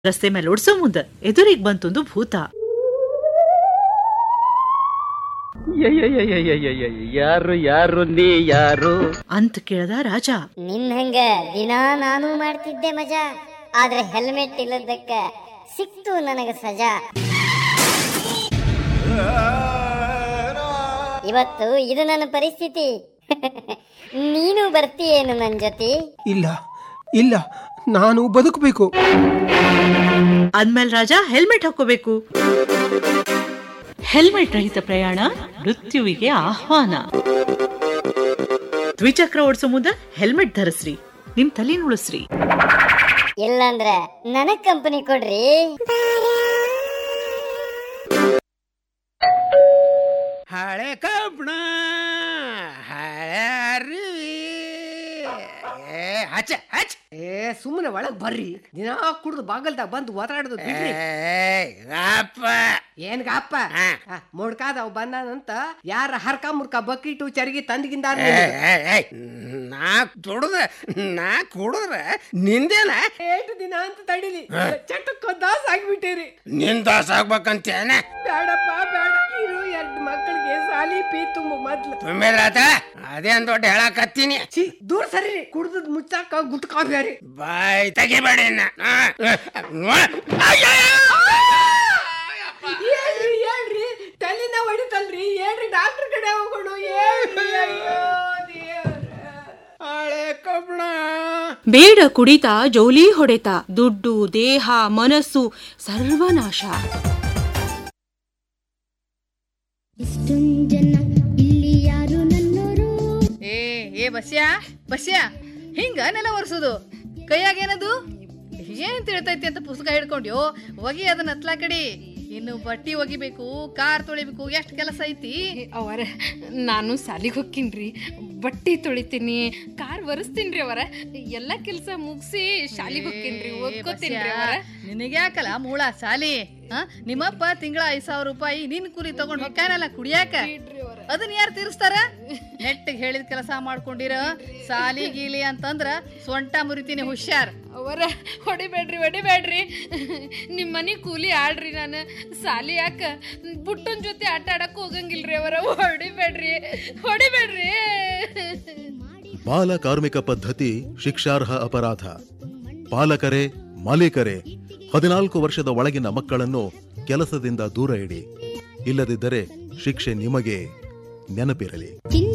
ರಸ್ತೆ ಮೇಲೆ ಓಡ್ಸೋ ಮುಂದ ಎದುರಿಗೆ ಬಂತೊಂದು ಭೂತ ಯಾರು ಯಾರು ನೀ ಯಾರು ಅಂತ ಕೇಳ್ದ ರಾಜ ನಿನ್ ಹಂಗ ದಿನಾ ನಾನು ಮಾಡ್ತಿದ್ದೆ ಮಜಾ ಆದ್ರೆ ಹೆಲ್ಮೆಟ್ ಇಲ್ಲದಕ್ಕ ಸಿಕ್ತು ನನಗ ಸಜಾ ಇವತ್ತು ಇದು ನನ್ನ ಪರಿಸ್ಥಿತಿ ನೀನು ಬರ್ತೀಯೇನು ನನ್ ಜೊತೆ ಇಲ್ಲ ಇಲ್ಲ ನಾನು ಬದುಕಬೇಕು ಅಂದ್ಮೇಲೆ ರಾಜ ಹೆಲ್ಮೆಟ್ ಹಾಕೋಬೇಕು ಹೆಲ್ಮೆಟ್ ರಹಿತ ಪ್ರಯಾಣ ಮೃತ್ಯುವಿಗೆ ಆಹ್ವಾನ ದ್ವಿಚಕ್ರ ಓಡಿಸೋ ಮುಂದ ಹೆಲ್ಮೆಟ್ ಧರಿಸ್ರಿ ನಿಮ್ ತಲೆ ಉಳಿಸ್ರಿ ಇಲ್ಲಂದ್ರ ನನಗ್ ಕಂಪನಿ ಕೊಡ್ರಿ ಹಳೆ ಕಬ್ಬಣ ಹಳೆ ಅರಿವಿ ಏ ಹಚ್ಚ ಹಚ್ಚ ಏ ಸುಮ್ಮನೆ ಒಳಗ್ ಬರ್ರಿ ದಿನಾ ಕುಡ್ದು ಬಾಗಲ್ದಾಗ ಬಂದು ಒತ್ತಾಡೋದು ಬಿಡ್ರಿ ಅಪ್ಪ ಏನ್ಗ ಅಪ್ಪ ಹಾ. ಮೊಡ್ಕಾದವ್ ಬಂದಾನಂತ ಯಾರ ಹರ್ಕ ಮುರ್ಕ ಬಕೀಟು ಚರ್ಗಿ ತಂದ್ಗಿಂದ ನಾ ತುಡ್ದ ನಾ ಕುಡಿದ್ರ ನಿಂದೇನ ಏಟು ದಿನ ಅಂತ ತಡಿಲಿ ಚಟಕ್ಕ ದಾಸ್ ಆಗ್ಬಿಟ್ಟಿರಿ ನಿನ್ ದಾಸ ಆಗ್ಬೇಕಂತೇನೆ ಬೇಡಪ್ಪ ಬೇಡ ಇರು ಎರಡ್ ಮಕ್ಕಳಿಗೆ ಸಾಲಿ ಪೀ ತುಂಬ ಮೊದ್ಲು ತುಂಬಿದ್ರಾತ ಅದೇನ್ ದೊಡ್ಡ ಹೇಳಕತ್ತೀನಿ ಛೀ ದೂರ ಸರಿ ಕುಡ್ದದ್ ಮುಚ್ಚಾಕ ಗುಟ್ಕಾ ಬೇರೆ ಬಾಯ್ ತೆಗಿಬೇಡಿ ಇನ್ನ. ಆ, ಹೇಳ್ರಿ ಹೇಳ್ರಿ ತಲೆನ ಹೊಡಿತಲ್ರಿ ಹೇಳ್ರಿ ಡಾಕ್ಟರ್ ಕಡೆ ಹೋಗೋಣ ಹೇಳ್ರಿ ಅಯ್ಯೋ ದೇವ್ರೇ. ಹಳೆ ಕಬ್ಬಣ ಬೇಡ ಕುಡಿತ ಜೋಲಿ ಹೊಡೆತ ದುಡ್ಡು ದೇಹ ಮನಸ್ಸು ಸರ್ವನಾಶ ಏ ಏ ಬಸ್ಯಾ ಬಸ್ಯಾ ಹಿಂಗ ನೆಲ ಒರೆಸೋದು ಕೈಯಾಗ ಏನದು ಏನ್ ತಿಳ್ತೈತಿ ಅಂತ ಪುಸ್ತಕ ಹಿಡ್ಕೊಂಡ್ಯೋ ಒಗಿ ಅದನ್ನ ಹತ್ಲಾ ಕಡಿ ಇನ್ನು ಬಟ್ಟಿ ಒಗಿಬೇಕು ಕಾರ್ ತೊಳಿಬೇಕು ಎಷ್ಟು ಕೆಲಸ ಐತಿ ಅವರ ನಾನು ಸಾಲಿಗೆ ಹೋಗ್ತೀನ್ರಿ ಬಟ್ಟೆ ತೊಳಿತೀನಿ ಕಾರ್ ಒರೆಸ್ತೀನ್ರಿ ಅವರ ಎಲ್ಲ ಕೆಲಸ ಮುಗಿಸಿ ಶಾಲಿಗೆ ಹೋಗ್ತೀನ್ರಿ ಓದ್ಕೋತೀನ್ರಿ ಅವರ ನಿನಗ್ಯಾಕಲ್ಲ ಮೂಳ ಸಾಲಿ ಹ? ನಿಮ್ಮಪ್ಪ ತಿಂಗಳ ಐದ್ ಸಾವಿರ ರೂಪಾಯಿ ನಿನ್ ಕುರಿ ತಗೊಂಡ್ ಹೊಕ್ಕಾನಲ್ಲ ಕುಡಿಯಾಕ ಅದನ್ನ ಯಾರು ತೀರಿಸ್ತಾರ ನೆಟ್ಟಿಗೆ ಹೇಳಿದ ಕೆಲಸ ಮಾಡ್ಕೊಂಡಿರ ಸಾಲಿ ಗೀಲಿ ಅಂತಂದ್ರ ಸೊಂಟ ಮುರಿತೀನಿ ಹುಷಾರ್ ಅವರ ಹೊಡಿಬೇಡ್ರಿ ಹೊಡಿಬೇಡ್ರಿ ನಿಮ್ಮ ಮನೆ ಕೂಲಿ ಆಡ್ರಿ ನಾನು ಸಾಲಿ ಯಾಕ ಬುಟ್ಟನ್ ಜೊತೆ ಆಟ ಆಡಕ್ ಹೋಗಂಗಿಲ್ರಿ ಅವರ ಹೊಡಿಬೇಡ್ರಿ ಹೊಡಿಬೇಡ್ರಿ ಬಾಲ ಕಾರ್ಮಿಕ ಪದ್ಧತಿ ಶಿಕ್ಷಾರ್ಹ ಅಪರಾಧ ಪಾಲಕರೇ ಮಾಲೀಕರೇ ಹದಿನಾಲ್ಕು ವರ್ಷದ ಒಳಗಿನ ಮಕ್ಕಳನ್ನು ಕೆಲಸದಿಂದ ದೂರ ಇಡಿ ಇಲ್ಲದಿದ್ದರೆ ಶಿಕ್ಷೆ ನಿಮಗೆ ನೆನಪಿರಲಿ ಚಿನ್ನ